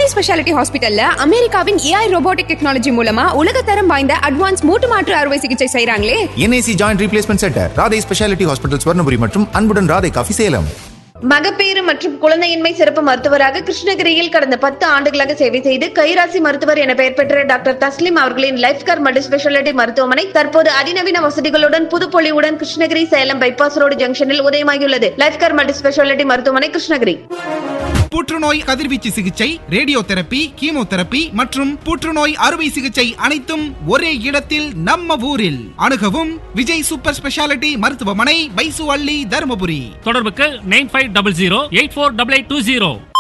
Radhe speciality ஹாஸ்பிட்டல்ல அமெரிக்காவின் AI robotic technology மூலமா உலகத்தரம் வாய்ந்த அட்வான்ஸ் மூட்டு மாற்று அறுவை சிகிச்சை செய்றாங்களே NIC joint replacement centre Radhai speciality hospital Swarnapuri மற்றும் அன்புடன் ராதை காஃபி சேலம் மகப்பேறு மற்றும் குழந்தையின்மை சிறப்பு மருத்துவராக கிருஷ்ணகிரியில் கடந்த பத்து ஆண்டுகளாக சேவை செய்து கைராசி மருத்துவர் என பெயர் பெற்ற டாக்டர் தஸ்லிம் அவர்களின் லைஃப் கார் மல்டி ஸ்பெஷாலிட்டி மருத்துவமனை தற்போது அதிநவீன வசதிகளுடன் புதுப்பொலிவுடன் கிருஷ்ணகிரி சேலம் பைபாஸ் ரோடு ஜங்ஷனில் உதயமாகியுள்ளது லைஃப் கார் மல்டி ஸ்பெஷாலிட்டி மருத்துவமனை கிருஷ்ணகிரி புற்றுநோய் கதிர்வீச்சு சிகிச்சை ரேடியோ தெரப்பி கீமோதெரப்பி மற்றும் புற்றுநோய் அறுவை சிகிச்சை அனைத்தும் ஒரே இடத்தில் நம்ம ஊரில் அணுகவும் விஜய் சூப்பர் ஸ்பெஷாலிட்டி மருத்துவமனை பைசு அள்ளி தருமபுரி தொடர்புக்கு nine five double zero eight four double eight two zero